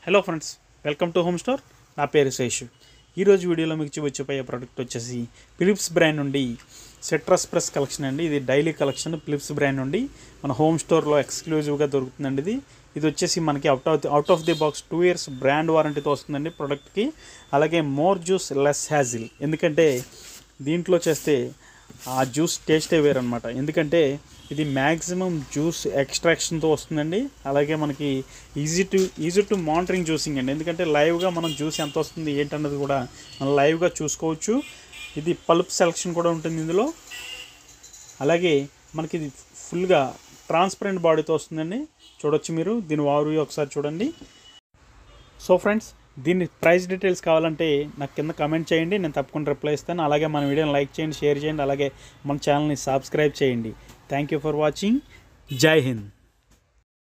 hello friends welcome to home store నా పేరు శేషు ఈరోజు వీడియోలో మీకు చూపించబోయే ప్రోడక్ట్ వచ్చేసి ఫిలిప్స్ బ్రాండ్ నుండి సిట్రస్ ప్రెస్ కలెక్షన్ అండి ఇది డైలీ కలెక్షన్ ఫిలిప్స్ బ్రాండ్ నుండి మన హోమ్ స్టోర్లో ఎక్స్క్లూజివ్గా దొరుకుతుందండి ఇది ఇది వచ్చేసి మనకి out of out of the box two years brand వారంటీతో వస్తుందండి ప్రోడక్ట్కి అలాగే మోర్ జ్యూస్ లెస్ హ్యాజిల్ ఎందుకంటే దీంట్లో చేస్తే ఆ జ్యూస్ టేస్టే వేరనమాట ఎందుకంటే ఇది మ్యాక్సిమం జ్యూస్ ఎక్స్ట్రాక్షన్తో వస్తుందండి అలాగే మనకి easy to easy to monitoring juicing అండి ఎందుకంటే లైవ్గా మనం జ్యూస్ ఎంత వస్తుంది ఏంటన్నది కూడా మనం లైవ్గా చూసుకోవచ్చు ఇది పల్ప్ సెలక్షన్ కూడా ఉంటుంది ఇందులో అలాగే మనకి ఇది ఫుల్గా ట్రాన్స్పరెంట్ బాడీతో వస్తుందండి చూడొచ్చు మీరు దీని వారు ఒకసారి చూడండి సో ఫ్రెండ్స్ దీని ప్రైస్ డీటెయిల్స్ కావాలంటే నాకు కింద కమెంట్ చేయండి నేను తప్పకుండా రిప్లై ఇస్తాను అలాగే మన వీడియోని లైక్ చేయండి షేర్ చేయండి అలాగే మన ఛానల్ని సబ్స్క్రైబ్ చేయండి థ్యాంక్ యూ ఫర్ వాచింగ్ జై హింద్